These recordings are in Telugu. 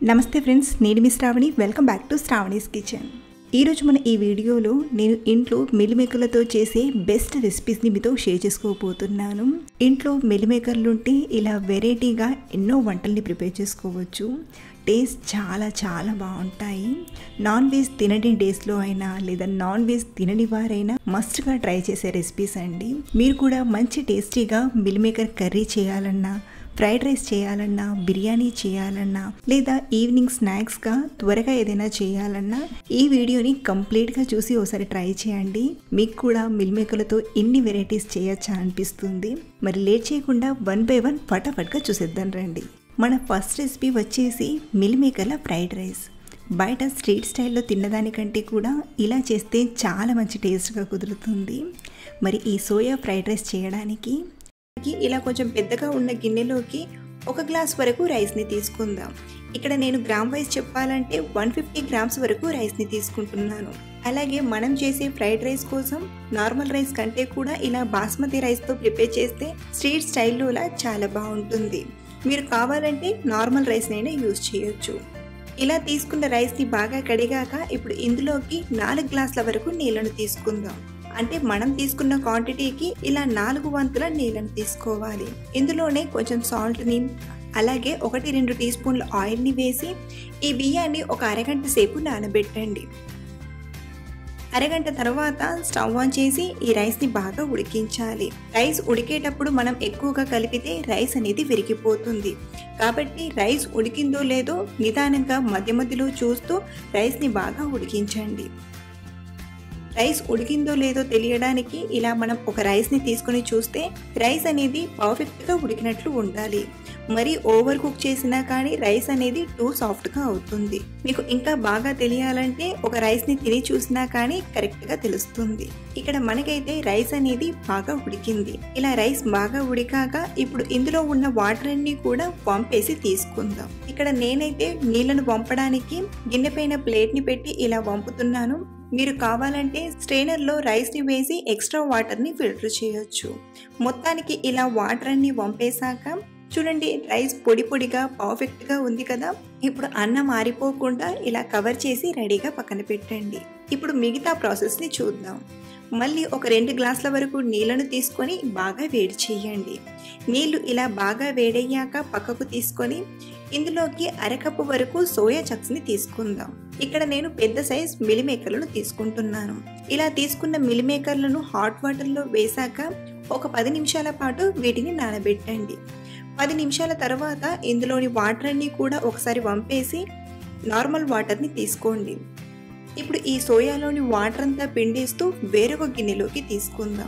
నమస్తే ఫ్రెండ్స్ నేను మీ Sravani welcome back to Sravani's kitchen ఈరోజు మన ఈ వీడియోలో నేను ఇంట్లో మిల్లిమేకర్లతో చేసే బెస్ట్ రెసిపీస్ని మీతో షేర్ చేసుకోబోతున్నాను ఇంట్లో మిల్లిమేకర్లు ఉంటే ఇలా వెరైటీగా ఎన్నో వంటల్ని ప్రిపేర్ చేసుకోవచ్చు టేస్ట్ చాలా చాలా బాగుంటాయి నాన్ వెజ్ తినని డేస్లో అయినా లేదా నాన్ వెజ్ తినని వారైనా మస్ట్గా ట్రై చేసే రెసిపీస్ అండి మీరు కూడా మంచి టేస్టీగా మిల్లిమేకర్ కర్రీ చేయాలన్నా ఫ్రైడ్ రైస్ చేయాలన్నా బిర్యానీ చేయాలన్నా లేదా ఈవినింగ్ స్నాక్స్గా త్వరగా ఏదైనా చేయాలన్నా ఈ వీడియోని కంప్లీట్గా చూసి ఒకసారి ట్రై చేయండి మీకు కూడా మిల్ మేకర్లతో ఎన్ని వెరైటీస్ చేయొచ్చా అనిపిస్తుంది మరి లేట్ చేయకుండా వన్ బై వన్ ఫటాఫట్గా చూసేద్దాం రండి మన ఫస్ట్ రెసిపీ వచ్చేసి మిల్ మేకర్ల ఫ్రైడ్ రైస్ బయట స్ట్రీట్ స్టైల్లో తిన్నదానికంటే కూడా ఇలా చేస్తే చాలా మంచి టేస్ట్గా కుదురుతుంది మరి ఈ సోయా ఫ్రైడ్ రైస్ చేయడానికి ఇలా కొంచెం పెద్దగా ఉన్న గిన్నెలోకి ఒక గ్లాస్ వరకు రైస్ని తీసుకుందాం ఇక్కడ నేను గ్రామ్ వైజ్ చెప్పాలంటే వన్ ఫిఫ్టీ గ్రామ్స్ వరకు రైస్ని తీసుకుంటున్నాను అలాగే మనం చేసే ఫ్రైడ్ రైస్ కోసం నార్మల్ రైస్ కంటే కూడా ఇలా బాస్మతి రైస్తో ప్రిపేర్ చేస్తే స్ట్రీట్ స్టైల్లోలా చాలా బాగుంటుంది మీరు కావాలంటే నార్మల్ రైస్నైనా యూజ్ చేయొచ్చు ఇలా తీసుకున్న రైస్ని బాగా కడిగాక ఇప్పుడు ఇందులోకి నాలుగు గ్లాసుల వరకు నీళ్ళను తీసుకుందాం అంటే మనం తీసుకున్న క్వాంటిటీకి ఇలా నాలుగు వంతుల నీళ్ళని తీసుకోవాలి ఇందులోనే కొంచెం సాల్ట్ని అలాగే ఒకటి రెండు టీ స్పూన్ల ఆయిల్ని వేసి ఈ బియ్యాన్ని ఒక అరగంట సేపు నానబెట్టండి అరగంట తర్వాత స్టవ్ ఆన్ చేసి ఈ రైస్ని బాగా ఉడికించాలి రైస్ ఉడికేటప్పుడు మనం ఎక్కువగా కలిపితే రైస్ అనేది విరిగిపోతుంది కాబట్టి రైస్ ఉడికిందో లేదో నిదానంగా మధ్య మధ్యలో చూస్తూ రైస్ని బాగా ఉడికించండి రైస్ ఉడికిందో లేదో తెలియడానికి ఇలా మనం ఒక రైస్ని తీసుకొని చూస్తే రైస్ అనేది పర్ఫెక్ట్గా ఉడికినట్లు ఉండాలి మరి ఓవర్ కుక్ చేసినా కానీ రైస్ అనేది టూ సాఫ్ట్గా అవుతుంది మీకు ఇంకా బాగా తెలియాలంటే ఒక రైస్ని తిని చూసినా కానీ కరెక్ట్గా తెలుస్తుంది ఇక్కడ మనకైతే రైస్ అనేది బాగా ఉడికింది ఇలా రైస్ బాగా ఉడికాక ఇప్పుడు ఇందులో ఉన్న వాటర్ అన్ని కూడా వంపేసి తీసుకుందాం ఇక్కడ నేనైతే నీళ్లను వంపడానికి గిన్నె పైన ప్లేట్ని పెట్టి ఇలా వంపుతున్నాను మీరు కావాలంటే స్ట్రెయినర్లో రైస్ని వేసి ఎక్స్ట్రా వాటర్ని ఫిల్టర్ చేయొచ్చు మొత్తానికి ఇలా వాటర్ అన్ని వంపేశాక చూడండి రైస్ పొడి పొడిగా పర్ఫెక్ట్గా ఉంది కదా ఇప్పుడు అన్నం ఆరిపోకుండా ఇలా కవర్ చేసి రెడీగా పక్కన పెట్టండి ఇప్పుడు మిగతా ప్రాసెస్ని చూద్దాం మళ్ళీ ఒక రెండు గ్లాసుల వరకు నీళ్లను తీసుకొని బాగా వేడి చేయండి నీళ్లు ఇలా బాగా వేడయ్యాక పక్కకు తీసుకొని ఇందులోకి అరకప్పు వరకు సోయా చక్స్ని తీసుకుందాం ఇక్కడ నేను పెద్ద సైజ్ మిలిమేకర్లను తీసుకుంటున్నాను ఇలా తీసుకున్న మిలిమేకర్లను హాట్ వాటర్లో వేశాక ఒక పది నిమిషాల పాటు వీటిని నానబెట్టండి పది నిమిషాల తర్వాత ఇందులోని వాటర్ అన్ని కూడా ఒకసారి వంపేసి నార్మల్ వాటర్ని తీసుకోండి ఇప్పుడు ఈ సోయాలోని వాటర్ అంతా పిండేస్తూ వేరొక గిన్నెలోకి తీసుకుందాం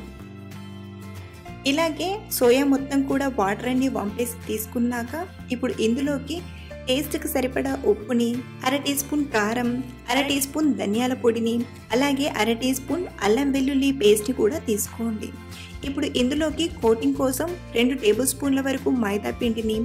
ఇలాగే సోయా మొత్తం కూడా వాటర్ అన్ని వంపేసి తీసుకున్నాక ఇప్పుడు ఇందులోకి టేస్ట్కి సరిపడా ఉప్పుని అర టీ స్పూన్ కారం అర టీ స్పూన్ ధనియాల పొడిని అలాగే అర టీ స్పూన్ అల్లం వెల్లుల్లి పేస్ట్ని కూడా తీసుకోండి ఇప్పుడు ఇందులోకి కోటింగ్ కోసం రెండు టేబుల్ స్పూన్ల వరకు మైదా పిండిని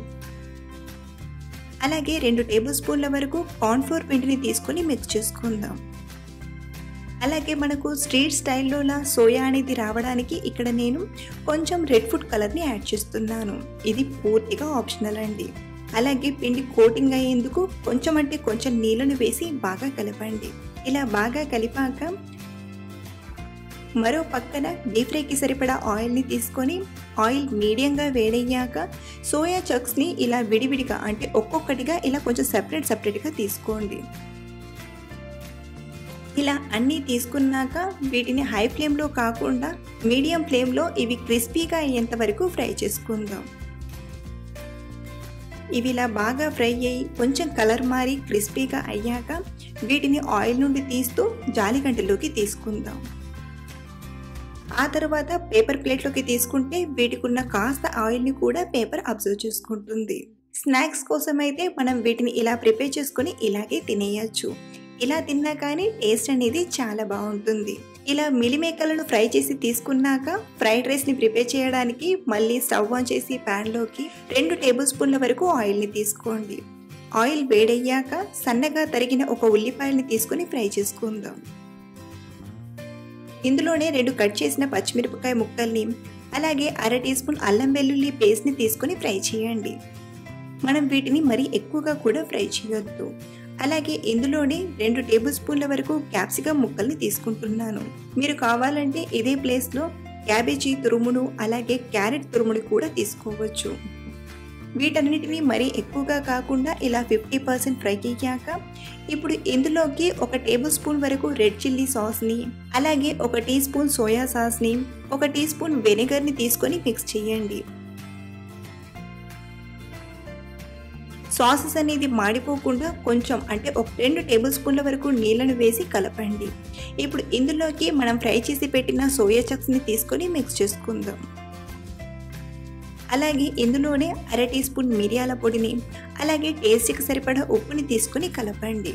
అలాగే రెండు టేబుల్ స్పూన్ల వరకు కార్న్ఫ్లోర్ పిండిని తీసుకొని మిక్స్ చేసుకుందాం అలాగే మనకు స్ట్రీట్ స్టైల్లోలా సోయా అనేది రావడానికి ఇక్కడ నేను కొంచెం రెడ్ ఫుడ్ కలర్ని యాడ్ చేస్తున్నాను ఇది పూర్తిగా ఆప్షనల్ అండి అలాగే పిండి కోటింగ్ అయ్యేందుకు కొంచెం అంటే కొంచెం నీళ్ళను వేసి బాగా కలపండి ఇలా బాగా కలిపాక మరో పక్కన డీప్ ఫ్రైకి సరిపడా ఆయిల్ని తీసుకొని ఆయిల్ మీడియంగా వేడయ్యాక సోయా చక్స్ని ఇలా విడివిడిగా అంటే ఒక్కొక్కటిగా ఇలా కొంచెం సపరేట్ సపరేట్గా తీసుకోండి ఇలా అన్నీ తీసుకున్నాక వీటిని హై ఫ్లేమ్లో కాకుండా మీడియం ఫ్లేమ్లో ఇవి క్రిస్పీగా అయ్యేంత వరకు ఫ్రై చేసుకుందాం ఇవి ఇలా బాగా ఫ్రై అయ్యి కొంచెం కలర్ మారి క్రిస్పీగా అయ్యాక వీటిని ఆయిల్ నుండి తీస్తూ జాలిగంటలోకి తీసుకుందాం ఆ తర్వాత పేపర్ ప్లేట్లోకి తీసుకుంటే వీటికి ఉన్న కాస్త ఆయిల్ని కూడా పేపర్ అబ్జర్వ్ చేసుకుంటుంది స్నాక్స్ కోసం అయితే మనం వీటిని ఇలా ప్రిపేర్ చేసుకొని ఇలాగే తినేయచ్చు ఇలా తిన్నా కానీ టేస్ట్ అనేది చాలా బాగుంటుంది ఇలా మిలిమేకలను ఫ్రై చేసి తీసుకున్నాక ఫ్రైడ్ రైస్ని ప్రిపేర్ చేయడానికి మళ్ళీ స్టవ్ ఆన్ చేసి ప్యాన్లోకి రెండు టేబుల్ స్పూన్ల వరకు ఆయిల్ని తీసుకోండి ఆయిల్ వేడయ్యాక సన్నగా తరిగిన ఒక ఉల్లిపాయల్ని తీసుకొని ఫ్రై చేసుకుందాం ఇందులోనే రెండు కట్ చేసిన పచ్చిమిరపకాయ ముక్కల్ని అలాగే అర టీ స్పూన్ అల్లం వెల్లుల్లి పేస్ట్ని తీసుకొని ఫ్రై చేయండి మనం వీటిని మరీ ఎక్కువగా కూడా ఫ్రై చేయొద్దు అలాగే ఇందులోనే రెండు టేబుల్ స్పూన్ల వరకు క్యాప్సికమ్ ముక్కల్ని తీసుకుంటున్నాను మీరు కావాలంటే ఇదే ప్లేస్లో క్యాబేజీ తురుమును అలాగే క్యారెట్ తురుమును కూడా తీసుకోవచ్చు వీటన్నిటిని మరీ ఎక్కువగా కాకుండా ఇలా ఫిఫ్టీ పర్సెంట్ ఫ్రై అయ్యాక ఇప్పుడు ఇందులోకి ఒక టేబుల్ స్పూన్ వరకు రెడ్ చిల్లీ సాస్ని అలాగే ఒక టీ స్పూన్ సోయా సాస్ని ఒక టీ స్పూన్ వెనిగర్ని తీసుకొని మిక్స్ చేయండి సాసెస్ అనేది మాడిపోకుండా కొంచెం అంటే ఒక రెండు టేబుల్ స్పూన్ల వరకు నీళ్ళను వేసి కలపండి ఇప్పుడు ఇందులోకి మనం ఫ్రై చేసి పెట్టిన సోయా చక్స్ని తీసుకొని మిక్స్ చేసుకుందాం అలాగే ఇందులోనే అర టీ స్పూన్ మిరియాల పొడిని అలాగే టేస్ట్కి సరిపడా ఉప్పుని తీసుకొని కలపండి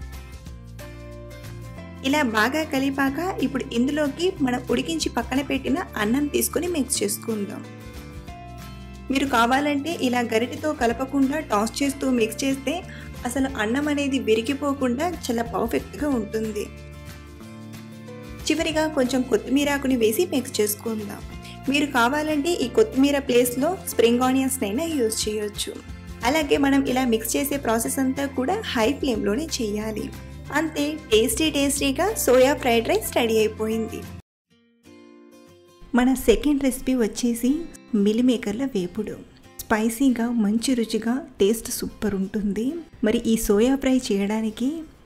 ఇలా బాగా కలిపాక ఇప్పుడు ఇందులోకి మనం ఉడికించి పక్కన పెట్టిన అన్నం తీసుకొని మిక్స్ చేసుకుందాం మీరు కావాలంటే ఇలా గరిటెతో కలపకుండా టాస్ చేస్తూ మిక్స్ చేస్తే అసలు అన్నం అనేది విరిగిపోకుండా చాలా పర్ఫెక్ట్గా ఉంటుంది చివరిగా కొంచెం కొత్తిమీరాకుని వేసి మిక్స్ చేసుకుందాం మీరు కావాలంటే ఈ కొత్తిమీర ప్లేస్లో స్ప్రింగ్ ఆనియన్స్నైనా యూజ్ చేయొచ్చు అలాగే మనం ఇలా మిక్స్ చేసే ప్రాసెస్ అంతా కూడా హై ఫ్లేమ్లోనే చేయాలి అంతే టేస్టీ టేస్టీగా సోయా ఫ్రైడ్ రైస్ రెడీ అయిపోయింది మన సెకండ్ రెసిపీ వచ్చేసి మిల్ మేకర్ల వేపుడు స్పైసీగా మంచి రుచిగా టేస్ట్ సూపర్ ఉంటుంది మరి ఈ సోయా ఫ్రై చేయడానికి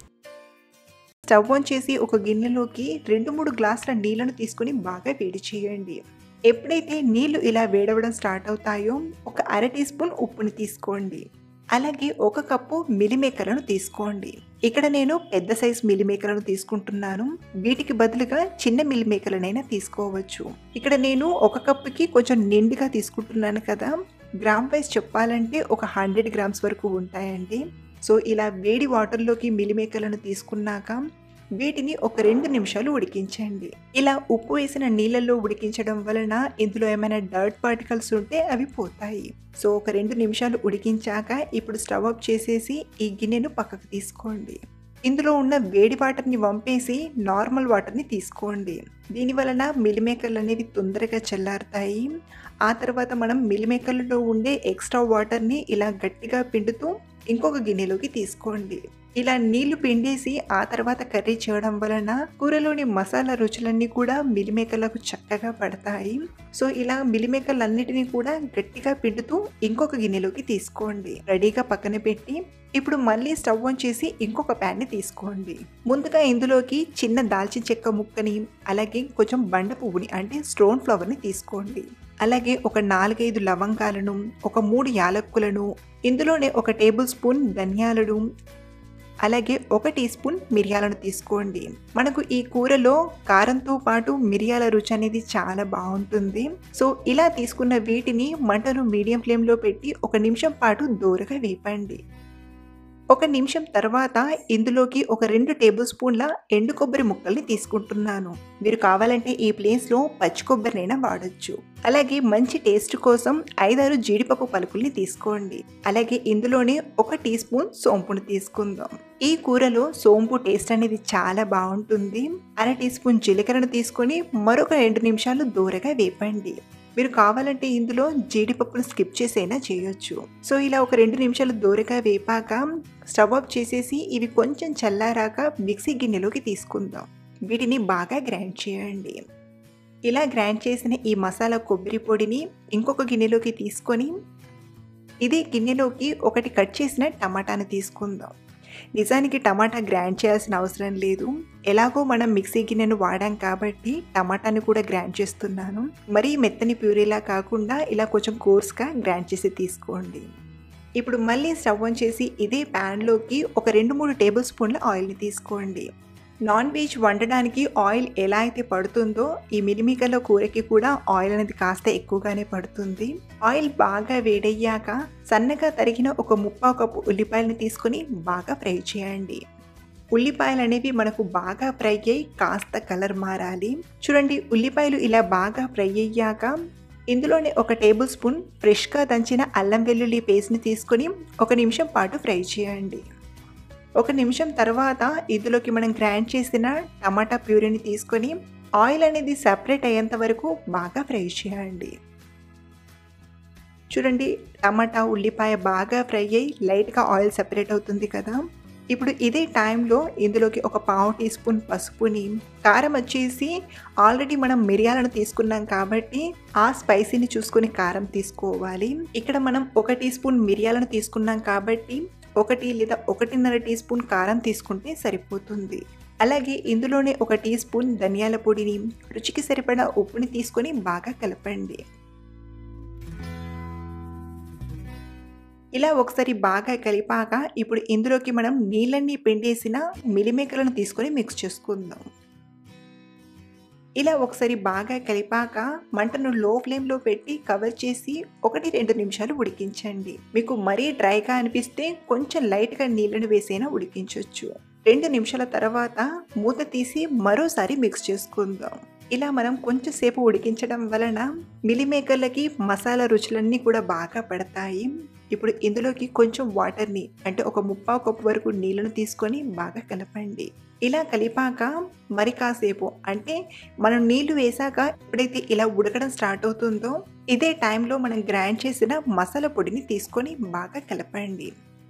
స్టవ్ ఆన్ చేసి ఒక గిన్నెలోకి రెండు మూడు గ్లాసుల నీళ్ళను తీసుకుని బాగా వేడి చేయండి ఎప్పుడైతే నీళ్లు ఇలా వేడవడం స్టార్ట్ అవుతాయో ఒక అర టీ స్పూన్ ఉప్పుని తీసుకోండి అలాగే ఒక కప్పు మిలిమేకర్లను తీసుకోండి ఇక్కడ నేను పెద్ద సైజ్ మిలిమేకర్లను తీసుకుంటున్నాను వీటికి బదులుగా చిన్న మిలిమేకర్లనైనా తీసుకోవచ్చు ఇక్కడ నేను ఒక కప్పుకి కొంచెం నిండుగా తీసుకుంటున్నాను కదా గ్రామ్ వైజ్ చెప్పాలంటే ఒక హండ్రెడ్ గ్రామ్స్ వరకు ఉంటాయండి సో ఇలా వేడి వాటర్లోకి మిలిమేకర్లను తీసుకున్నాక వీటిని ఒక రెండు నిమిషాలు ఉడికించండి ఇలా ఉప్పు వేసిన నీళ్ళల్లో ఉడికించడం వలన ఇందులో ఏమైనా డర్ట్ పార్టికల్స్ ఉంటే అవి పోతాయి సో ఒక రెండు నిమిషాలు ఉడికించాక ఇప్పుడు స్టవ్ ఆఫ్ చేసేసి ఈ గిన్నెను పక్కకు తీసుకోండి ఇందులో ఉన్న వేడి వాటర్ని వంపేసి నార్మల్ వాటర్ని తీసుకోండి దీని వలన మిలిమేకర్లు అనేవి తొందరగా చల్లారుతాయి ఆ తర్వాత మనం మిలిమేకర్లలో ఉండే ఎక్స్ట్రా వాటర్ని ఇలా గట్టిగా పిండుతూ ఇంకొక గిన్నెలోకి తీసుకోండి ఇలా నీళ్లు పిండేసి ఆ తర్వాత కర్రీ చేయడం వలన కూరలోని మసాలా రుచులన్నీ కూడా మిలిమేకర్లకు చక్కగా పడతాయి సో ఇలా మిలిమేకర్లన్నిటినీ కూడా గట్టిగా పిండుతూ ఇంకొక గిన్నెలోకి తీసుకోండి రెడీగా పక్కన పెట్టి ఇప్పుడు మళ్ళీ స్టవ్ ఆన్ చేసి ఇంకొక ప్యాన్ని తీసుకోండి ముందుగా ఇందులోకి చిన్న దాల్చిన చెక్క ముక్కని అలాగే కొంచెం బండ పువ్వుని అంటే స్టోన్ ఫ్లవర్ని తీసుకోండి అలాగే ఒక నాలుగైదు లవంగాలను ఒక మూడు యాలక్కులను ఇందులోనే ఒక టేబుల్ స్పూన్ ధనియాలను అలాగే ఒక టీ స్పూన్ మిరియాలను తీసుకోండి మనకు ఈ కూరలో కారంతో పాటు మిరియాల రుచి అనేది చాలా బాగుంటుంది సో ఇలా తీసుకున్న వీటిని మంటను మీడియం ఫ్లేమ్లో పెట్టి ఒక నిమిషం పాటు దూరగా వేపండి ఒక నిమిషం తర్వాత ఇందులోకి ఒక రెండు టేబుల్ స్పూన్ల ఎండు కొబ్బరి ముక్కల్ని తీసుకుంటున్నాను మీరు కావాలంటే ఈ ప్లేస్లో పచ్చి కొబ్బరినైనా వాడచ్చు అలాగే మంచి టేస్ట్ కోసం ఐదారు జీడిపప్పు పలుకుల్ని తీసుకోండి అలాగే ఇందులోనే ఒక టీ స్పూన్ సోంపును తీసుకుందాం ఈ కూరలో సోంపు టేస్ట్ అనేది చాలా బాగుంటుంది అర టీ స్పూన్ జీలకర్రను తీసుకొని మరొక రెండు నిమిషాలు దూరగా వేపండి మీరు కావాలంటే ఇందులో జీడిపప్పును స్కిప్ చేసైనా చేయొచ్చు సో ఇలా ఒక రెండు నిమిషాలు దూరగా వేపాక స్టవ్ ఆఫ్ చేసేసి ఇవి కొంచెం చల్లారాక మిక్సీ గిన్నెలోకి తీసుకుందాం వీటిని బాగా గ్రైండ్ చేయండి ఇలా గ్రైండ్ చేసిన ఈ మసాలా కొబ్బరి పొడిని ఇంకొక గిన్నెలోకి తీసుకొని ఇదే గిన్నెలోకి ఒకటి కట్ చేసిన టమాటాని తీసుకుందాం నిజానికి టమాటా గ్రైండ్ చేయాల్సిన అవసరం లేదు ఎలాగో మనం మిక్సీ గిన్నెను వాడాం కాబట్టి టమాటాని కూడా గ్రైండ్ చేస్తున్నాను మరీ మెత్తని ప్యూరీలా కాకుండా ఇలా కొంచెం కోర్స్గా గ్రైండ్ చేసి తీసుకోండి ఇప్పుడు మళ్ళీ స్టవ్ ఆన్ చేసి ఇదే ప్యాన్లోకి ఒక రెండు మూడు టేబుల్ స్పూన్ల ఆయిల్ని తీసుకోండి నాన్ వెజ్ వండడానికి ఆయిల్ ఎలా అయితే పడుతుందో ఈ మిలిమికల కూరకి కూడా ఆయిల్ అనేది కాస్త ఎక్కువగానే పడుతుంది ఆయిల్ బాగా వేడయ్యాక సన్నగా తరిగిన ఒక ముప్పా కప్పు ఉల్లిపాయలను తీసుకొని బాగా ఫ్రై చేయండి ఉల్లిపాయలు అనేవి మనకు బాగా ఫ్రై అయ్యి కాస్త కలర్ మారాలి చూడండి ఉల్లిపాయలు ఇలా బాగా ఫ్రై అయ్యాక ఇందులోనే ఒక టేబుల్ స్పూన్ ఫ్రెష్గా దంచిన అల్లం వెల్లుల్లి పేస్ట్ని తీసుకొని ఒక నిమిషం పాటు ఫ్రై చేయండి ఒక నిమిషం తర్వాత ఇందులోకి మనం గ్రైండ్ చేసిన టమాటా ప్యూరీని తీసుకొని ఆయిల్ అనేది సపరేట్ అయ్యేంత వరకు బాగా ఫ్రై చేయండి చూడండి టమాటా ఉల్లిపాయ బాగా ఫ్రై అయ్యి లైట్గా ఆయిల్ సెపరేట్ అవుతుంది కదా ఇప్పుడు ఇదే టైంలో ఇందులోకి ఒక పావు టీ స్పూన్ పసుపుని కారం వచ్చేసి ఆల్రెడీ మనం మిరియాలను తీసుకున్నాం కాబట్టి ఆ స్పైసీని చూసుకొని కారం తీసుకోవాలి ఇక్కడ మనం ఒక టీ స్పూన్ మిరియాలను తీసుకున్నాం కాబట్టి ఒకటి లేదా ఒకటిన్నర టీ స్పూన్ కారం తీసుకుంటే సరిపోతుంది అలాగే ఇందులోనే ఒక టీ స్పూన్ ధనియాల పొడిని రుచికి సరిపడా ఉప్పుని తీసుకొని బాగా కలపండి ఇలా ఒకసారి బాగా కలిపాక ఇప్పుడు ఇందులోకి మనం నీళ్ళన్నీ పిండేసిన మిలిమేకలను తీసుకొని మిక్స్ చేసుకుందాం ఇలా ఒకసారి బాగా కలిపాక మంటను లో ఫ్లేమ్లో పెట్టి కవర్ చేసి ఒకటి రెండు నిమిషాలు ఉడికించండి మీకు మరీ డ్రైగా అనిపిస్తే కొంచెం లైట్గా నీళ్ళను వేసైనా ఉడికించవచ్చు రెండు నిమిషాల తర్వాత మూత తీసి మరోసారి మిక్స్ చేసుకుందాం ఇలా మనం కొంచెం సేపు ఉడికించడం వలన మిలిమేకర్లకి మసాలా రుచులన్నీ కూడా బాగా పడతాయి ఇప్పుడు ఇందులోకి కొంచెం వాటర్ని అంటే ఒక ముప్పావు కప్పు వరకు నీళ్ళను తీసుకొని బాగా కలపండి ఇలా కలిపాక మరి కాసేపు అంటే మనం నీళ్లు వేసాక ఎప్పుడైతే ఇలా ఉడకడం స్టార్ట్ అవుతుందో ఇదే టైంలో మనం గ్రైండ్ చేసిన మసాలా పొడిని తీసుకొని బాగా కలపండి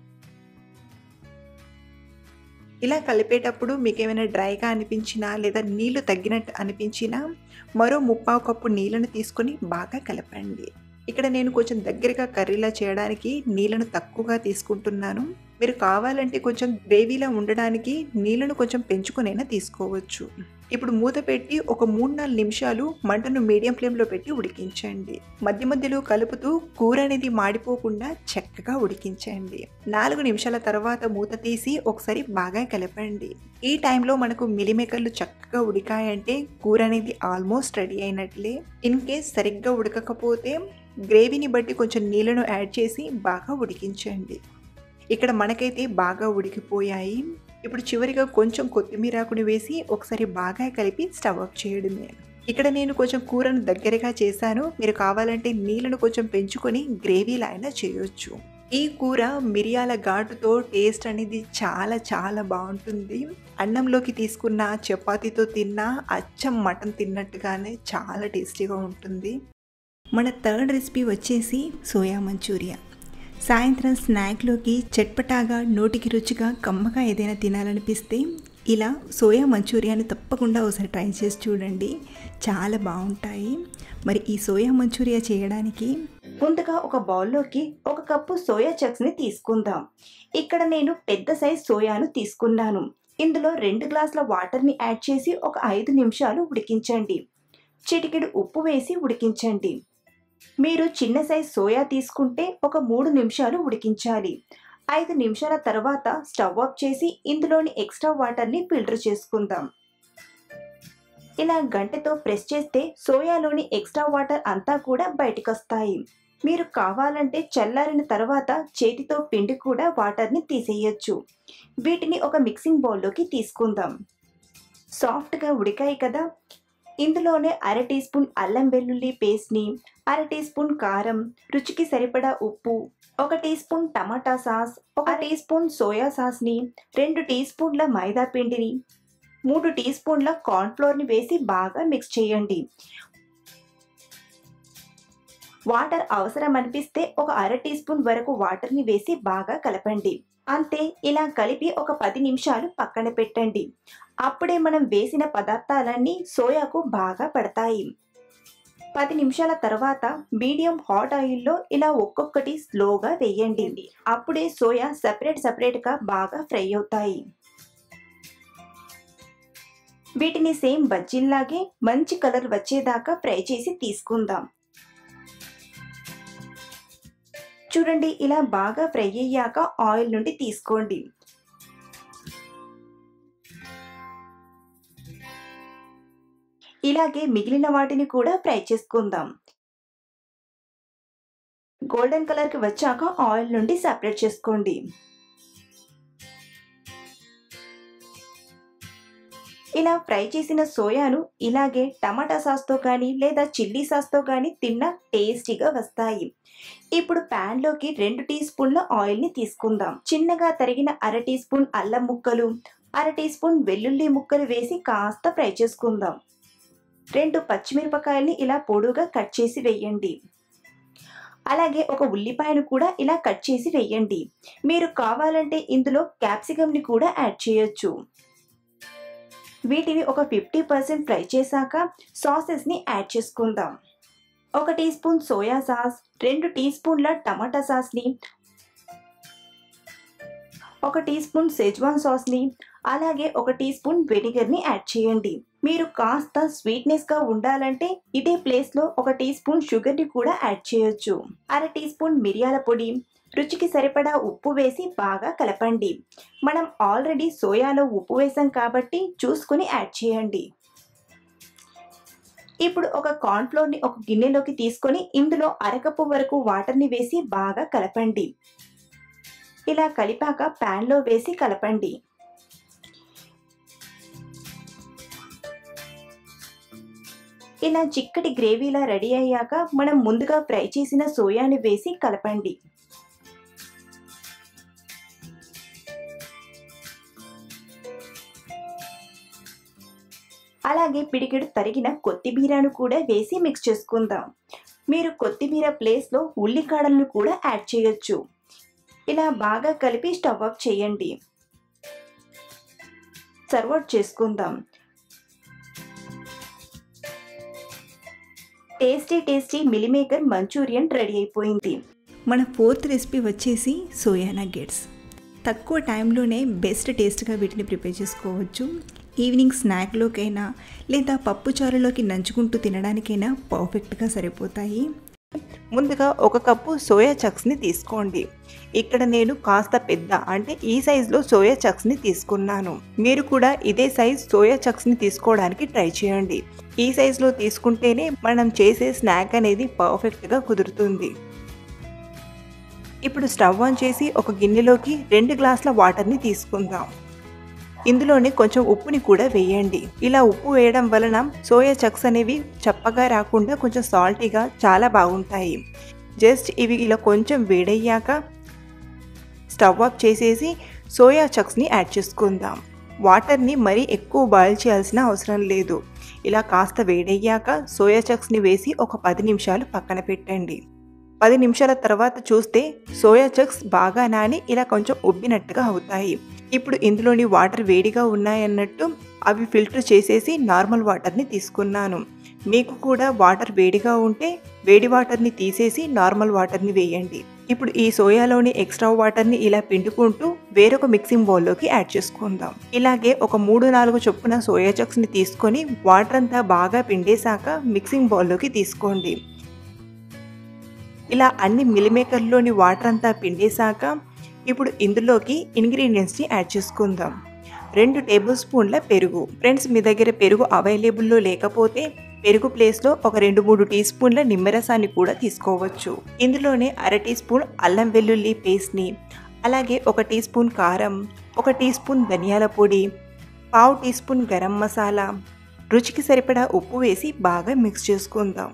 ఇలా కలిపేటప్పుడు మీకు ఏమైనా డ్రైగా అనిపించినా లేదా నీళ్లు తగ్గినట్టు అనిపించినా మరో ముప్పావు కప్పు నీళ్ళను తీసుకొని బాగా కలపండి ఇక్కడ నేను కొంచెం దగ్గరగా కర్రీలా చేయడానికి నీళ్ళను తక్కువగా తీసుకుంటున్నాను మీరు కావాలంటే కొంచెం గ్రేవీలా ఉండడానికి నీళ్ళను కొంచెం పెంచుకునైనా తీసుకోవచ్చు ఇప్పుడు మూత పెట్టి ఒక మూడు నాలుగు నిమిషాలు మంటను మీడియం ఫ్లేమ్లో పెట్టి ఉడికించండి మధ్య మధ్యలో కలుపుతూ కూర అనేది మాడిపోకుండా చక్కగా ఉడికించండి నాలుగు నిమిషాల తర్వాత మూత తీసి ఒకసారి బాగా కలపండి ఈ టైంలో మనకు మిలిమేకర్లు చక్కగా ఉడికాయంటే కూర అనేది ఆల్మోస్ట్ రెడీ అయినట్లే ఇన్ కేస్ సరిగ్గా ఉడకకపోతే గ్రేవీని బట్టి కొంచెం నీళ్ళను యాడ్ చేసి బాగా ఉడికించండి ఇక్కడ మనకైతే బాగా ఉడికిపోయాయి ఇప్పుడు చివరిగా కొంచెం కొత్తిమీరాకుని వేసి ఒకసారి బాగా కలిపి స్టవ్ ఆఫ్ చేయడమే ఇక్కడ నేను కొంచెం కూరను దగ్గరగా చేశాను మీరు కావాలంటే నీళ్ళను కొంచెం పెంచుకొని గ్రేవీలా అయినా చేయొచ్చు ఈ కూర మిరియాల ఘాటుతో టేస్ట్ అనేది చాలా చాలా బాగుంటుంది అన్నంలోకి తీసుకున్న చపాతీతో తిన్నా అచ్చం మటన్ తిన్నట్టుగానే చాలా టేస్టీగా ఉంటుంది మన థర్డ్ రెసిపీ వచ్చేసి సోయా మంచూరియా సాయంత్రం స్నాక్లోకి చట్పటాగా నోటికి రుచిగా కమ్మగా ఏదైనా తినాలనిపిస్తే ఇలా సోయా మంచూరియాని తప్పకుండా ఒకసారి ట్రై చేసి చూడండి చాలా బాగుంటాయి మరి ఈ సోయా మంచూరియా చేయడానికి ముందుగా ఒక బౌల్లోకి ఒక కప్పు సోయా చక్స్ని తీసుకుందాం ఇక్కడ నేను పెద్ద సైజ్ సోయాను తీసుకున్నాను ఇందులో రెండు గ్లాసుల వాటర్ని యాడ్ చేసి ఒక ఐదు నిమిషాలు ఉడికించండి చిటికెడు ఉప్పు వేసి ఉడికించండి మీరు చిన్న సైజ్ సోయా తీసుకుంటే ఒక మూడు నిమిషాలు ఉడికించాలి ఐదు నిమిషాల తర్వాత స్టవ్ ఆఫ్ చేసి ఇందులోని ఎక్స్ట్రా వాటర్ని ఫిల్టర్ చేసుకుందాం ఇలా గంటతో ప్రెస్ చేస్తే సోయాలోని ఎక్స్ట్రా వాటర్ అంతా కూడా బయటకు వస్తాయి మీరు కావాలంటే చల్లారిన తర్వాత చేతితో పిండి కూడా వాటర్ని తీసేయచ్చు వీటిని ఒక మిక్సింగ్ బౌల్లోకి తీసుకుందాం సాఫ్ట్గా ఉడికాయి కదా ఇందులోనే అర టీ స్పూన్ అల్లం వెల్లుల్లి పేస్ట్ని అర టీ స్పూన్ కారం రుచికి సరిపడా ఉప్పు ఒక టీ స్పూన్ టమాటా సాస్ ఒక టీ స్పూన్ సోయా సాస్ని రెండు టీ స్పూన్ల మైదా పిండిని మూడు టీ స్పూన్ల కార్న్ఫ్లోర్ని వేసి బాగా మిక్స్ చేయండి వాటర్ అవసరం అనిపిస్తే ఒక అర టీ స్పూన్ వరకు వాటర్ని వేసి బాగా కలపండి అంతే ఇలా కలిపి ఒక పది నిమిషాలు పక్కన పెట్టండి అప్పుడే మనం వేసిన పదార్థాలన్నీ సోయాకు బాగా పడతాయి పది నిమిషాల తర్వాత మీడియం హాట్ ఆయిల్లో ఇలా ఒక్కొక్కటి స్లోగా వేయండి అప్పుడే సోయా సపరేట్ సపరేట్గా బాగా ఫ్రై అవుతాయి వీటిని సేమ్ బజ్జీల్లాగే మంచి కలర్ వచ్చేదాకా ఫ్రై చేసి తీసుకుందాం చూడండి ఇలా బాగా ఫ్రై అయ్యాక ఆయిల్ నుండి తీసుకోండి ఇలాగే మిగిలిన వాటిని కూడా ఫ్రై చేసుకుందాం గోల్డెన్ కలర్కి వచ్చాక ఆయిల్ నుండి సపరేట్ చేసుకోండి ఇలా ఫ్రై చేసిన సోయాను ఇలాగే టమాటా సాస్తో కానీ లేదా చిల్లీ సాస్తో కానీ తిన్న టేస్టీగా వస్తాయి ఇప్పుడు ప్యాన్లోకి రెండు టీ స్పూన్ల ఆయిల్ని తీసుకుందాం చిన్నగా తరిగిన అర టీ స్పూన్ అల్లం ముక్కలు అర టీ స్పూన్ వెల్లుల్లి ముక్కలు వేసి కాస్త ఫ్రై చేసుకుందాం రెండు పచ్చిమిరపకాయల్ని ఇలా పొడుగా కట్ చేసి వేయండి అలాగే ఒక ఉల్లిపాయను కూడా ఇలా కట్ చేసి వేయండి మీరు కావాలంటే ఇందులో క్యాప్సికమ్ని కూడా యాడ్ చేయొచ్చు వీటిని ఒక ఫిఫ్టీ పర్సెంట్ ఫ్రై చేశాక సాసెస్ని యాడ్ చేసుకుందాం ఒక టీ స్పూన్ సోయా సాస్ రెండు టీ స్పూన్ల టమాటా సాస్ని ఒక టీ స్పూన్ సెజ్వాన్ సాస్ని అలాగే ఒక టీ స్పూన్ వెనిగర్ని యాడ్ చేయండి మీరు కాస్త స్వీట్నెస్గా ఉండాలంటే ఇదే ప్లేస్లో ఒక టీ స్పూన్ షుగర్ని కూడా యాడ్ చేయొచ్చు అర టీ స్పూన్ మిరియాల పొడి రుచికి సరిపడా ఉప్పు వేసి బాగా కలపండి మనం ఆల్రెడీ సోయాలో ఉప్పు వేసాం కాబట్టి చూసుకుని యాడ్ చేయండి ఇప్పుడు ఒక కార్న్ఫ్లోర్ని ఒక గిన్నెలోకి తీసుకొని ఇందులో అరకప్పు వరకు వాటర్ని వేసి బాగా కలపండి ఇలా కలిపాక ప్యాన్లో వేసి కలపండి ఇలా చిక్కటి గ్రేవీలా రెడీ అయ్యాక మనం ముందుగా ఫ్రై చేసిన సోయాని వేసి కలపండి అలాగే పిడికెడు తరిగిన కొత్తిమీరను కూడా వేసి మిక్స్ చేసుకుందాం మీరు కొత్తిమీర ప్లేస్లో ఉల్లికాడలను కూడా యాడ్ చేయొచ్చు ఇలా బాగా కలిపి స్టవ్ ఆఫ్ చేయండి సర్వ్ అవుట్ చేసుకుందాం tasty tasty meal maker manchurian ready అయిపోయింది మన ఫోర్త్ రెసిపీ వచ్చేసి సోయా నగ్గెట్స్ తక్కువ టైంలోనే బెస్ట్ టేస్ట్గా వీటిని ప్రిపేర్ చేసుకోవచ్చు ఈవినింగ్ స్నాక్లోకైనా లేదా పప్పు చారులోకి నంచుకుంటూ తినడానికైనా పర్ఫెక్ట్గా సరిపోతాయి ముందుగా ఒక కప్పు సోయా చక్స్ని తీసుకోండి ఇక్కడ నేను కాస్త పెద్ద అంటే ఈ సైజులో సోయా చక్స్ని తీసుకున్నాను మీరు కూడా ఇదే సైజ్ సోయా చక్స్ని తీసుకోవడానికి ట్రై చేయండి ఈ సైజులో తీసుకుంటేనే మనం చేసే స్నాక్ అనేది పర్ఫెక్ట్గా కుదురుతుంది ఇప్పుడు స్టవ్ ఆన్ చేసి ఒక గిన్నెలోకి రెండు గ్లాసుల వాటర్ని తీసుకుందాం ఇందులోనే కొంచెం ఉప్పుని కూడా వేయండి ఇలా ఉప్పు వేయడం వలన సోయా చక్స్ అనేవి చప్పగా రాకుండా కొంచెం సాల్టీగా చాలా బాగుంటాయి జస్ట్ ఇవి ఇలా కొంచెం వేడయ్యాక స్టవ్ ఆఫ్ చేసేసి సోయా చక్స్ని యాడ్ చేసుకుందాం వాటర్ని మరీ ఎక్కువ బాయిల్ చేయాల్సిన అవసరం లేదు ఇలా కాస్త వేడయ్యాక సోయా చక్స్ని వేసి ఒక పది నిమిషాలు పక్కన పెట్టండి పది నిమిషాల తర్వాత చూస్తే సోయా చక్స్ బాగా నాని ఇలా కొంచెం ఉబ్బినట్టుగా అవుతాయి ఇప్పుడు ఇందులోని వాటర్ వేడిగా ఉన్నాయన్నట్టు అవి ఫిల్టర్ చేసేసి నార్మల్ వాటర్ని తీసుకున్నాను మీకు కూడా వాటర్ వేడిగా ఉంటే వేడి వాటర్ని తీసేసి నార్మల్ వాటర్ని వేయండి ఇప్పుడు ఈ సోయాలోని ఎక్స్ట్రా వాటర్ని ఇలా పిండుకుంటూ వేరొక మిక్సింగ్ బౌల్లోకి యాడ్ చేసుకుందాం ఇలాగే ఒక మూడు నాలుగు చొప్పున సోయా చక్స్ని తీసుకొని వాటర్ అంతా బాగా పిండేశాక మిక్సింగ్ బౌల్లోకి తీసుకోండి ఇలా అన్ని మిలిమేకర్లోని వాటర్ అంతా పిండేశాక ఇప్పుడు ఇందులోకి ఇంగ్రీడియంట్స్ని యాడ్ చేసుకుందాం రెండు టేబుల్ స్పూన్ల పెరుగు ఫ్రెండ్స్ మీ దగ్గర పెరుగు అవైలబుల్లో లేకపోతే పెరుగు ప్లేస్లో ఒక రెండు మూడు టీ స్పూన్ల నిమ్మరసాన్ని కూడా తీసుకోవచ్చు ఇందులోనే అర టీ స్పూన్ అల్లం వెల్లుల్లి పేస్ట్ని అలాగే ఒక టీ స్పూన్ కారం ఒక టీ స్పూన్ ధనియాల పొడి పావు టీ స్పూన్ గరం మసాలా రుచికి సరిపడా ఉప్పు వేసి బాగా మిక్స్ చేసుకుందాం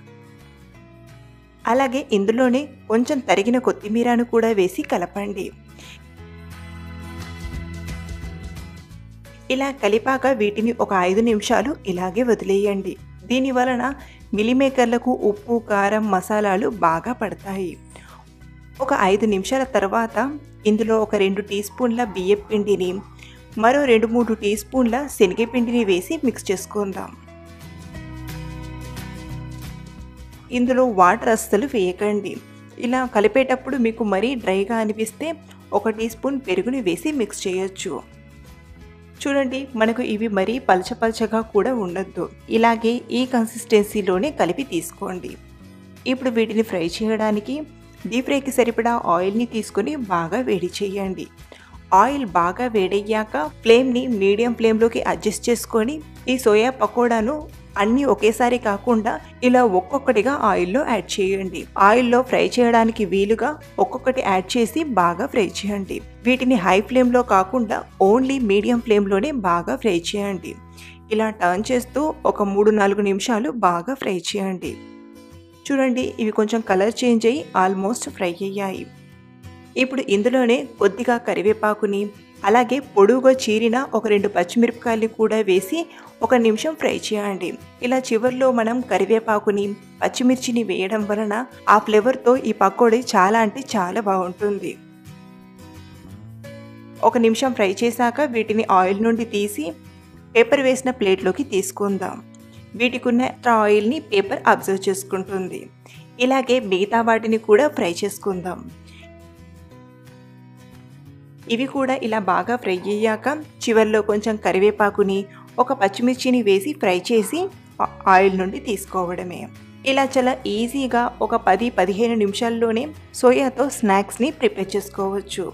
అలాగే ఇందులోనే కొంచెం తరిగిన కొత్తిమీరను కూడా వేసి కలపండి ఇలా కలిపాక వీటిని ఒక ఐదు నిమిషాలు ఇలాగే వదిలేయండి దీని వలన మిలిమేకర్లకు ఉప్పు కారం మసాలాలు బాగా పడతాయి ఒక ఐదు నిమిషాల తర్వాత ఇందులో ఒక రెండు టీ స్పూన్ల బియ్యం పిండిని మరో రెండు మూడు టీ స్పూన్ల శనగపిండిని వేసి మిక్స్ చేసుకుందాం ఇందులో వాటర్ అస్సలు వేయకండి ఇలా కలిపేటప్పుడు మీకు మరీ డ్రైగా అనిపిస్తే ఒక టీ స్పూన్ పెరుగుని వేసి మిక్స్ చేయొచ్చు చూడండి మనకు ఇవి మరీ పలచపలచగా కూడా ఉండద్దు ఇలాగే ఈ కన్సిస్టెన్సీలోనే కలిపి తీసుకోండి ఇప్పుడు వీటిని ఫ్రై చేయడానికి డీప్ ఫ్రైకి సరిపడా ఆయిల్ని తీసుకొని బాగా వేడి చేయండి ఆయిల్ బాగా వేడయ్యాక ఫ్లేమ్ని మీడియం ఫ్లేమ్లోకి అడ్జస్ట్ చేసుకొని ఈ సోయా పకోడాను అన్నీ ఒకేసారి కాకుండా ఇలా ఒక్కొక్కటిగా ఆయిల్లో యాడ్ చేయండి ఆయిల్లో ఫ్రై చేయడానికి వీలుగా ఒక్కొక్కటి యాడ్ చేసి బాగా ఫ్రై చేయండి వీటిని హై ఫ్లేమ్లో కాకుండా ఓన్లీ మీడియం ఫ్లేమ్లోనే బాగా ఫ్రై చేయండి ఇలా టర్న్ చేస్తూ ఒక మూడు నాలుగు నిమిషాలు బాగా ఫ్రై చేయండి చూడండి ఇవి కొంచెం కలర్ చేంజ్ అయ్యి ఆల్మోస్ట్ ఫ్రై అయ్యాయి ఇప్పుడు ఇందులోనే కొద్దిగా కరివేపాకుని అలాగే పొడుగుగా చీరిన ఒక రెండు పచ్చిమిరపకాయలు కూడా వేసి ఒక నిమిషం ఫ్రై చేయండి ఇలా చివరిలో మనం కరివేపాకుని పచ్చిమిర్చిని వేయడం వలన ఆ ఫ్లేవర్తో ఈ పకోడీ చాలా అంటే చాలా బాగుంటుంది ఒక నిమిషం ఫ్రై చేశాక వీటిని ఆయిల్ నుండి తీసి పేపర్ వేసిన ప్లేట్లోకి తీసుకుందాం వీటికి ఉన్న ఆయిల్ని పేపర్ అబ్జర్వ్ చేసుకుంటుంది ఇలాగే మిగతా వాటిని కూడా ఫ్రై చేసుకుందాం ఇవి కూడా ఇలా బాగా ఫ్రై అయ్యాక చివరిలో కొంచెం కరివేపాకుని ఒక పచ్చిమిర్చిని వేసి ఫ్రై చేసి ఆయిల్ నుండి తీసుకోవడమే ఇలా చాలా ఈజీగా ఒక పది పదిహేను నిమిషాల్లోనే సోయాతో స్నాక్స్ని ప్రిపేర్ చేసుకోవచ్చు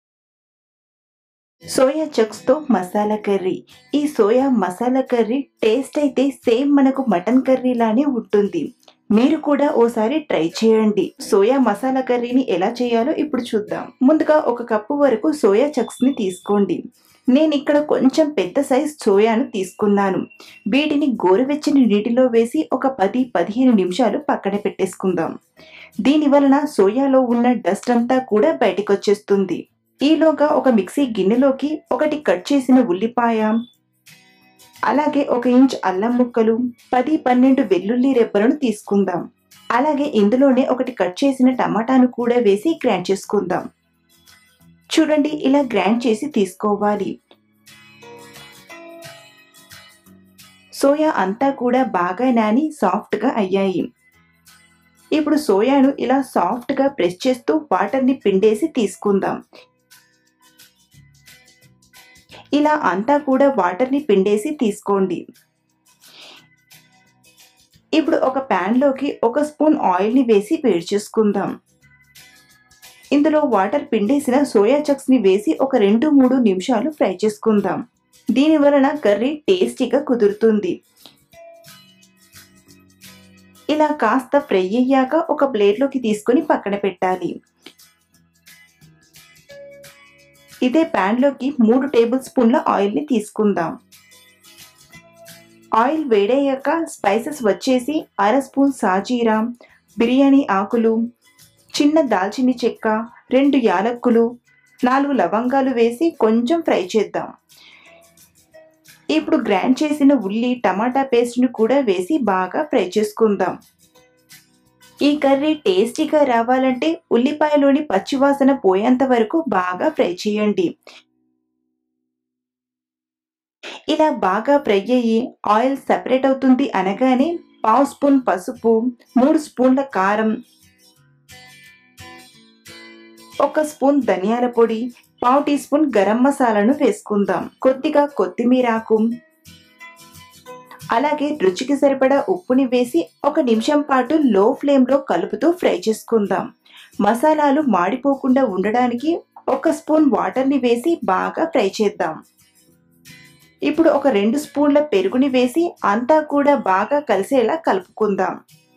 సోయా చక్స్తో మసాలా కర్రీ ఈ సోయా మసాలా కర్రీ టేస్ట్ అయితే సేమ్ మనకు మటన్ కర్రీ లానే ఉంటుంది మీరు కూడా ఓసారి ట్రై చేయండి సోయా మసాలా కర్రీని ఎలా చేయాలో ఇప్పుడు చూద్దాం ముందుగా ఒక కప్పు వరకు సోయా చక్స్ ని తీసుకోండి నేను ఇక్కడ కొంచెం పెద్ద సైజ్ సోయాను తీసుకున్నాను వీటిని గోరువెచ్చని నీటిలో వేసి ఒక పది పదిహేను నిమిషాలు పక్కన పెట్టేసుకుందాం దీని వలన సోయాలో ఉన్న డస్ట్ అంతా కూడా బయటకు వచ్చేస్తుంది ఈలోగా ఒక మిక్సీ గిన్నెలోకి ఒకటి కట్ చేసిన ఉల్లిపాయ అలాగే ఒక ఇంచ్ అల్లం ముక్కలు పది పన్నెండు వెల్లుల్లి రెబ్బలను తీసుకుందాం అలాగే ఇందులోనే ఒకటి కట్ చేసిన టమాటాను కూడా వేసి గ్రైండ్ చేసుకుందాం చూడండి ఇలా గ్రైండ్ చేసి తీసుకోవాలి సోయా అంతా కూడా బాగా నాని సాఫ్ట్గా అయ్యాయి ఇప్పుడు సోయాను ఇలా సాఫ్ట్గా ప్రెస్ చేస్తూ వాటర్ని పిండేసి తీసుకుందాం ఇలా అంతా కూడా వాటర్ని పిండేసి తీసుకోండి ఇప్పుడు ఒక ప్యాన్లోకి ఒక స్పూన్ ఆయిల్ని వేసి వేడి చేసుకుందాం ఇందులో వాటర్ పిండేసిన సోయా చక్స్ని వేసి ఒక రెండు మూడు నిమిషాలు ఫ్రై చేసుకుందాం దీని వలన కర్రీ టేస్టీగా కుదురుతుంది ఇలా కాస్త ఫ్రై అయ్యాక ఒక ప్లేట్లోకి తీసుకొని పక్కన పెట్టాలి ఇదే ప్యాన్లోకి మూడు టేబుల్ స్పూన్ల ఆయిల్ని తీసుకుందాం ఆయిల్ వేడయ్యాక స్పైసెస్ వచ్చేసి అర స్పూన్ సాజీరా బిర్యానీ ఆకులు చిన్న దాల్చిని చెక్క రెండు యాలక్కులు నాలుగు లవంగాలు వేసి కొంచెం ఫ్రై చేద్దాం ఇప్పుడు గ్రైండ్ చేసిన ఉల్లి టమాటా పేస్ట్ని కూడా వేసి బాగా ఫ్రై చేసుకుందాం ఈ కర్రీ టేస్టీగా రావాలంటే ఉల్లిపాయలోని పచ్చివాసన పోయేంత వరకు బాగా ఫ్రై చేయండి ఇలా బాగా ఫ్రై అయ్యి ఆయిల్ సెపరేట్ అవుతుంది అనగానే పావు స్పూన్ పసుపు మూడు స్పూన్ల కారం ఒక స్పూన్ ధనియాల పొడి పావు టీ స్పూన్ గరం మసాలాను వేసుకుందాం కొద్దిగా కొత్తిమీరాకు అలాగే రుచికి సరిపడా ఉప్పుని వేసి ఒక నిమిషం పాటు లో ఫ్లేమ్లో కలుపుతూ ఫ్రై చేసుకుందాం మసాలాలు మాడిపోకుండా ఉండడానికి ఒక స్పూన్ వాటర్ని వేసి బాగా ఫ్రై చేద్దాం ఇప్పుడు ఒక రెండు స్పూన్ల పెరుగుని వేసి అంతా కూడా బాగా కలిసేలా కలుపుకుందాం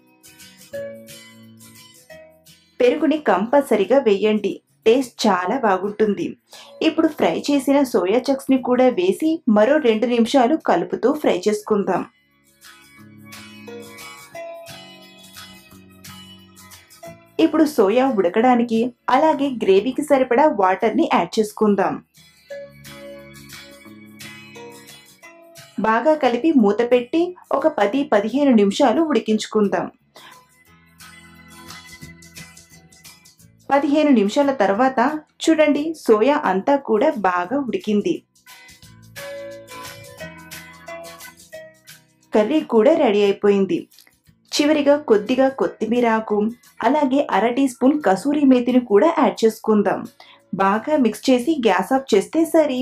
పెరుగుని కంపల్సరిగా వేయండి టేస్ట్ చాలా బాగుంటుంది ఇప్పుడు ఫ్రై చేసిన సోయా చక్స్ని కూడా వేసి మరో రెండు నిమిషాలు కలుపుతూ ఫ్రై చేసుకుందాం ఇప్పుడు సోయా ఉడకడానికి అలాగే గ్రేవీకి సరిపడా వాటర్ని యాడ్ చేసుకుందాం బాగా కలిపి మూత పెట్టి ఒక పది పదిహేను నిమిషాలు ఉడికించుకుందాం పదిహేను నిమిషాల తర్వాత చూడండి సోయా అంతా కూడా బాగా ఉడికింది కర్రీ కూడా రెడీ అయిపోయింది చివరిగా కొద్దిగా కొత్తిమీర ఆకు అలాగే అర టీ స్పూన్ కసూరి మేతిని కూడా యాడ్ చేసుకుందాం బాగా మిక్స్ చేసి గ్యాస్ ఆఫ్ చేస్తే సరి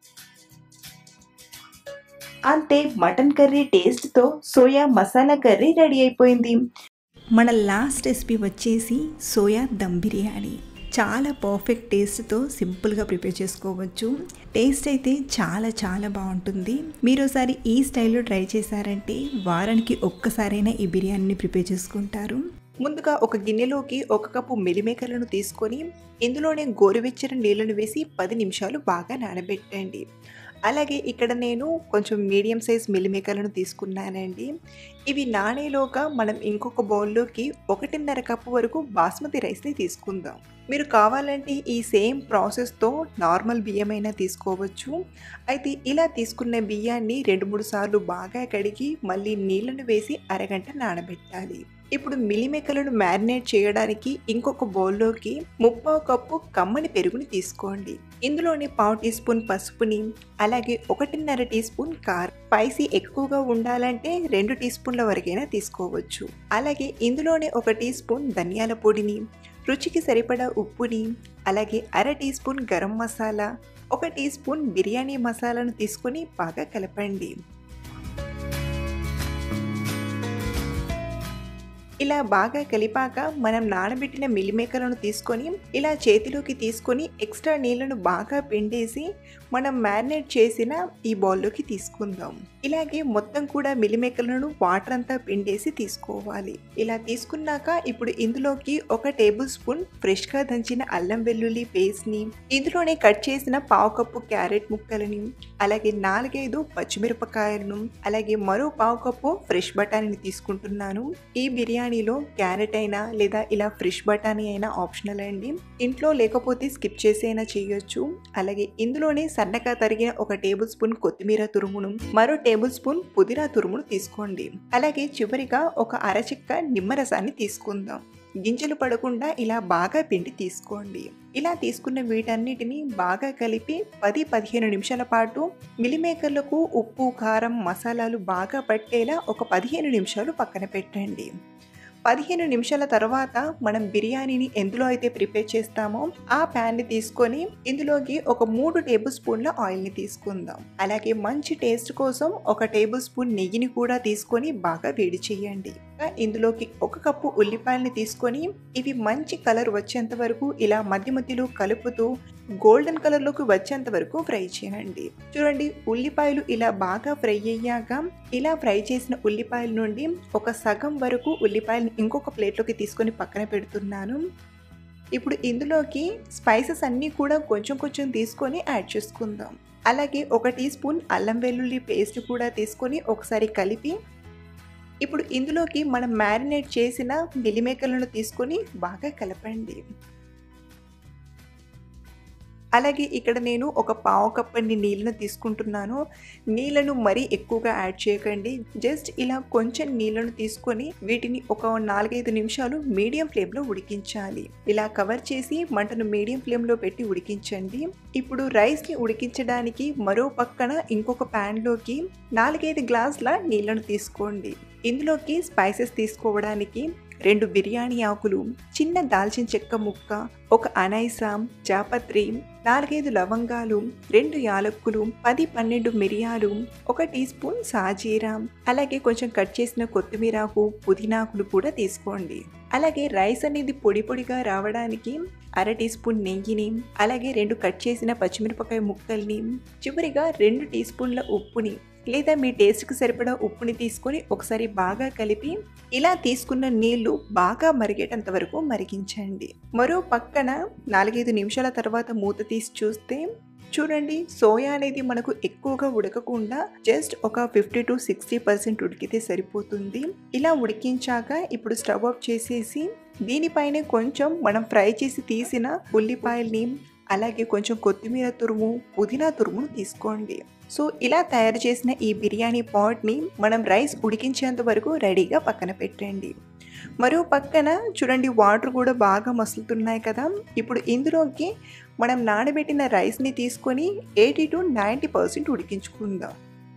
అంతే మటన్ కర్రీ టేస్ట్తో సోయా మసాలా కర్రీ రెడీ అయిపోయింది మన లాస్ట్ రెసిపీ వచ్చేసి సోయా దమ్ బిర్యానీ చాలా పర్ఫెక్ట్ టేస్ట్తో సింపుల్గా ప్రిపేర్ చేసుకోవచ్చు టేస్ట్ అయితే చాలా చాలా బాగుంటుంది మీరు ఒకసారి ఈ స్టైల్లో ట్రై చేశారంటే వారానికి ఒక్కసారైనా ఈ బిర్యానీని ప్రిపేర్ చేసుకుంటారు ముందుగా ఒక గిన్నెలోకి ఒక కప్పు మిలిమేకర్లను తీసుకొని ఇందులోనే గోరువెచ్చని నీళ్ళను వేసి పది నిమిషాలు బాగా నానబెట్టండి అలాగే ఇక్కడ నేను కొంచెం మీడియం సైజ్ మిల్లిమేకర్లను తీసుకున్నానండి ఇవి నానేలోగా మనం ఇంకొక బౌల్లోకి ఒకటిన్నర కప్పు వరకు బాస్మతి రైస్ని తీసుకుందాం మీరు కావాలంటే ఈ సేమ్ ప్రాసెస్తో నార్మల్ బియ్యమైనా తీసుకోవచ్చు అయితే ఇలా తీసుకున్న బియ్యాన్ని రెండు మూడు సార్లు బాగా కడిగి మళ్ళీ నీళ్ళను వేసి అరగంట నానబెట్టాలి ఇప్పుడు మిలిమెక్కలను మ్యారినేట్ చేయడానికి ఇంకొక బౌల్లోకి ముప్పావు కప్పు కమ్మని పెరుగుని తీసుకోండి ఇందులోని పావు టీ స్పూన్ పసుపుని అలాగే ఒకటిన్నర టీ స్పూన్ కార్ స్పైసీ ఎక్కువగా ఉండాలంటే రెండు టీ స్పూన్ల వరకైనా తీసుకోవచ్చు అలాగే ఇందులోనే ఒక టీ స్పూన్ ధనియాల పొడిని రుచికి సరిపడా ఉప్పుని అలాగే అర టీ స్పూన్ గరం మసాలా ఒక టీ స్పూన్ బిర్యానీ మసాలాను తీసుకొని బాగా కలపండి ఇలా బాగా కలిపాక మనం నానబెట్టిన మిల్లిమేకలను తీసుకొని ఇలా చేతిలోకి తీసుకొని ఎక్స్ట్రా నీళ్ళను బాగా పిండేసి మనం మ్యారినేట్ చేసిన ఈ బౌల్లోకి తీసుకుందాం ఇలాగే మొత్తం కూడా మిల్లిమేకలను వాటర్ అంతా పిండేసి తీసుకోవాలి ఇలా తీసుకున్నాక ఇప్పుడు ఇందులోకి ఒక టేబుల్ స్పూన్ ఫ్రెష్గా దంచిన అల్లం వెల్లుల్లి పేస్ట్ని ఇందులోనే కట్ చేసిన పావు కప్పు క్యారెట్ ముక్కలని అలాగే నాలుగైదు పచ్చిమిరపకాయలను అలాగే మరో పావు కప్పు ఫ్రెష్ బఠానీని తీసుకుంటున్నాను ఈ బిర్యానీలో క్యారెట్ అయినా లేదా ఇలా ఫ్రెష్ బఠానీ అయినా ఆప్షనల్ అండి ఇంట్లో లేకపోతే స్కిప్ చేసి అయినా చేయొచ్చు అలాగే ఇందులోనే సన్నగా తరిగిన ఒక టేబుల్ స్పూన్ కొత్తిమీర తురుమును మరో టేబుల్ స్పూన్ పుదీనా తురుమును తీసుకోండి అలాగే చివరిగా ఒక అరచిక్క నిమ్మరసాన్ని తీసుకుందాం గింజలు పడకుండా ఇలా బాగా పిండి తీసుకోండి ఇలా తీసుకున్న వీటన్నిటిని బాగా కలిపి పది పదిహేను నిమిషాల పాటు మిలిమేకర్లకు ఉప్పు కారం మసాలాలు బాగా పట్టేలా ఒక పదిహేను నిమిషాలు పక్కన పెట్టండి పదిహేను నిమిషాల తర్వాత మనం బిర్యానీని ఎందులో అయితే ప్రిపేర్ చేస్తామో ఆ ప్యాన్ని తీసుకొని ఇందులోకి ఒక మూడు టేబుల్ స్పూన్ల ఆయిల్ని తీసుకుందాం అలాగే మంచి టేస్ట్ కోసం ఒక టేబుల్ స్పూన్ నెయ్యిని కూడా తీసుకొని బాగా వేడి చేయండి ఇందులోకి ఒక కప్పు ఉల్లిపాయలని తీసుకొని ఇవి మంచి కలర్ వచ్చేంత వరకు ఇలా మధ్య మధ్యలో కలుపుతూ గోల్డెన్ కలర్లోకి వచ్చేంత వరకు ఫ్రై చేయండి చూడండి ఉల్లిపాయలు ఇలా బాగా ఫ్రై అయ్యాక ఇలా ఫ్రై చేసిన ఉల్లిపాయల నుండి ఒక సగం వరకు ఉల్లిపాయలను ఇంకొక ప్లేట్లోకి తీసుకొని పక్కన పెడుతున్నాను ఇప్పుడు ఇందులోకి స్పైసెస్ అన్నీ కూడా కొంచెం కొంచెం తీసుకొని యాడ్ చేసుకుందాం అలాగే ఒక టీ స్పూన్ అల్లం వెల్లుల్లి పేస్ట్ కూడా తీసుకొని ఒకసారి కలిపి ఇప్పుడు ఇందులోకి మనం మ్యారినేట్ చేసిన మిలిమేకలను తీసుకొని బాగా కలపండి అలాగే ఇక్కడ నేను ఒక పావు కప్పండి నీళ్ళను తీసుకుంటున్నాను నీళ్ళను మరీ ఎక్కువగా యాడ్ చేయకండి జస్ట్ ఇలా కొంచెం నీళ్ళను తీసుకొని వీటిని ఒక నాలుగైదు నిమిషాలు మీడియం ఫ్లేమ్లో ఉడికించాలి ఇలా కవర్ చేసి మంటను మీడియం ఫ్లేమ్లో పెట్టి ఉడికించండి ఇప్పుడు రైస్ని ఉడికించడానికి మరో పక్కన ఇంకొక ప్యాన్లోకి నాలుగైదు గ్లాసుల నీళ్ళను తీసుకోండి ఇందులోకి స్పైసెస్ తీసుకోవడానికి రెండు బిర్యానీ ఆకులు చిన్న దాల్చిన చెక్క ముక్క ఒక అనైసా జాపత్రి నాలుగైదు లవంగాలు రెండు యాలక్కులు పది పన్నెండు మిరియాలు ఒక టీ స్పూన్ సాజీరా అలాగే కొంచెం కట్ చేసిన కొత్తిమీరాకు పుదీనాకులు కూడా తీసుకోండి అలాగే రైస్ అనేది పొడి పొడిగా రావడానికి అర టీ స్పూన్ నెయ్యిని అలాగే రెండు కట్ చేసిన పచ్చిమిరపకాయ ముక్కల్ని చివరిగా రెండు టీ స్పూన్ల ఉప్పుని లేదా మీ టేస్ట్కి సరిపడా ఉప్పుని తీసుకొని ఒకసారి బాగా కలిపి ఇలా తీసుకున్న నీళ్లు బాగా మరిగేటంత వరకు మరిగించండి మరో పక్కన నాలుగైదు నిమిషాల తర్వాత మూత తీసి చూస్తే చూడండి సోయా అనేది మనకు ఎక్కువగా ఉడకకుండా జస్ట్ ఒక ఫిఫ్టీ టు సిక్స్టీ పర్సెంట్ ఉడికితే సరిపోతుంది ఇలా ఉడికించాక ఇప్పుడు స్టవ్ ఆఫ్ చేసేసి దీనిపైనే కొంచెం మనం ఫ్రై చేసి తీసిన ఉల్లిపాయల్ని అలాగే కొంచెం కొత్తిమీర తురుము పుదీనా తురుమును తీసుకోండి సో ఇలా తయారు చేసిన ఈ బిర్యానీ పాట్ని మనం రైస్ ఉడికించేంత వరకు రెడీగా పక్కన పెట్టండి మరో పక్కన చూడండి వాటర్ కూడా బాగా మసులుతున్నాయి కదా ఇప్పుడు ఇందులోకి మనం నానబెట్టిన రైస్ని తీసుకొని ఎయిటీ టు నైంటీ పర్సెంట్ ఉడికించుకుందాం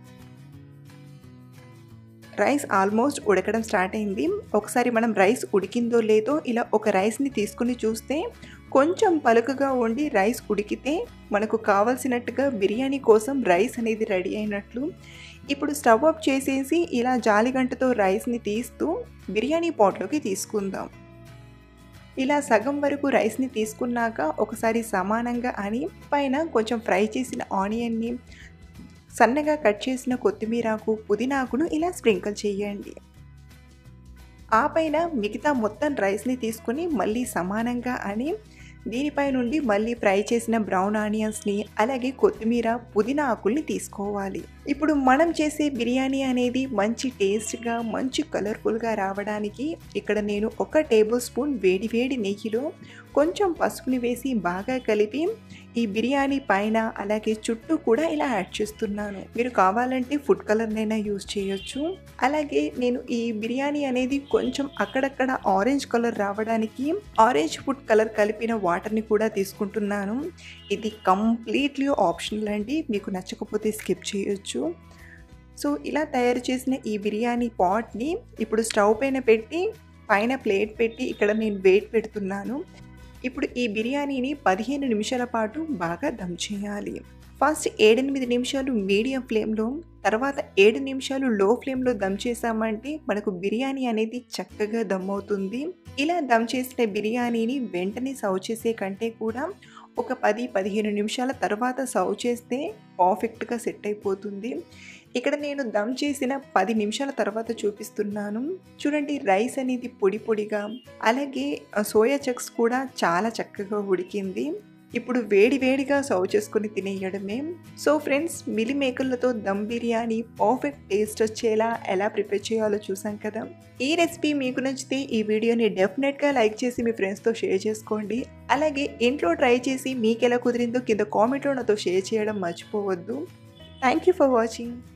రైస్ ఆల్మోస్ట్ ఉడకడం స్టార్ట్ అయింది ఒకసారి మనం రైస్ ఉడికిందో లేదో ఇలా ఒక రైస్ని తీసుకుని చూస్తే కొంచెం పలుకుగా ఉండి రైస్ ఉడికితే మనకు కావలసినట్టుగా బిర్యానీ కోసం రైస్ అనేది రెడీ అయినట్లు ఇప్పుడు స్టవ్ ఆఫ్ చేసేసి ఇలా జాలిగంటతో రైస్ని తీస్తూ బిర్యానీ పాట్లోకి తీసుకుందాం ఇలా సగం వరకు రైస్ని తీసుకున్నాక ఒకసారి సమానంగా అని పైన కొంచెం ఫ్రై చేసిన ఆనియన్ని సన్నగా కట్ చేసిన కొత్తిమీరాకు పుదీనాకును ఇలా స్ప్రింకిల్ చేయండి ఆ పైన మిగతా మొత్తం రైస్ని తీసుకుని మళ్ళీ సమానంగా అని దీనిపై నుండి మళ్ళీ ఫ్రై చేసిన బ్రౌన్ ఆనియన్స్ని అలాగే కొత్తిమీర పుదీనా ఆకుల్ని తీసుకోవాలి ఇప్పుడు మనం చేసే బిర్యానీ అనేది మంచి టేస్ట్గా మంచి కలర్ఫుల్గా రావడానికి ఇక్కడ నేను ఒక టేబుల్ స్పూన్ వేడి వేడి నెయ్యిలో కొంచెం పసుపుని వేసి బాగా కలిపి ఈ బిర్యానీ పైన అలాగే చుట్టూ కూడా ఇలా యాడ్ చేస్తున్నాను మీరు కావాలంటే ఫుడ్ కలర్నైనా యూజ్ చేయొచ్చు అలాగే నేను ఈ బిర్యానీ అనేది కొంచెం అక్కడక్కడ ఆరెంజ్ కలర్ రావడానికి ఆరెంజ్ ఫుడ్ కలర్ కలిపిన వాటర్ని కూడా తీసుకుంటున్నాను ఇది కంప్లీట్లీ ఆప్షనల్ అండి మీకు నచ్చకపోతే స్కిప్ చేయొచ్చు సో ఇలా తయారు చేసిన ఈ బిర్యానీ పాట్ని ఇప్పుడు స్టవ్ పైన పెట్టి పైన ప్లేట్ పెట్టి ఇక్కడ నేను వెయిట్ పెడుతున్నాను ఇప్పుడు ఈ బిర్యానీని పదిహేను నిమిషాల పాటు బాగా దమ్ చేయాలి ఫస్ట్ ఏడెనిమిది నిమిషాలు మీడియం ఫ్లేమ్లో తర్వాత ఏడు నిమిషాలు లో ఫ్లేమ్లో దమ్ చేసామంటే మనకు బిర్యానీ అనేది చక్కగా దమ్ అవుతుంది ఇలా దమ్ చేసిన బిర్యానీని వెంటనే సర్వ్ చేసే కంటే కూడా ఒక పది పదిహేను నిమిషాల తర్వాత సర్వ్ చేస్తే పర్ఫెక్ట్గా సెట్ అయిపోతుంది ఇక్కడ నేను దమ్ చేసిన పది నిమిషాల తర్వాత చూపిస్తున్నాను చూడండి రైస్ అనేది పొడి పొడిగా అలాగే సోయా చక్స్ కూడా చాలా చక్కగా ఉడికింది ఇప్పుడు వేడి వేడిగా సర్వ్ చేసుకుని తినేయడమే సో ఫ్రెండ్స్ మిలి మేకర్లతో దమ్ బిర్యానీ పర్ఫెక్ట్ టేస్ట్ వచ్చేలా ఎలా ప్రిపేర్ చేయాలో చూసాం కదా ఈ రెసిపీ మీకు నచ్చితే ఈ వీడియోని డెఫినెట్గా లైక్ చేసి మీ ఫ్రెండ్స్తో షేర్ చేసుకోండి అలాగే ఇంట్లో ట్రై చేసి మీకు ఎలా కుదిరిందో కింద కామెంట్లో నాతో షేర్ చేయడం మర్చిపోవద్దు థ్యాంక్ యూ ఫర్ వాచింగ్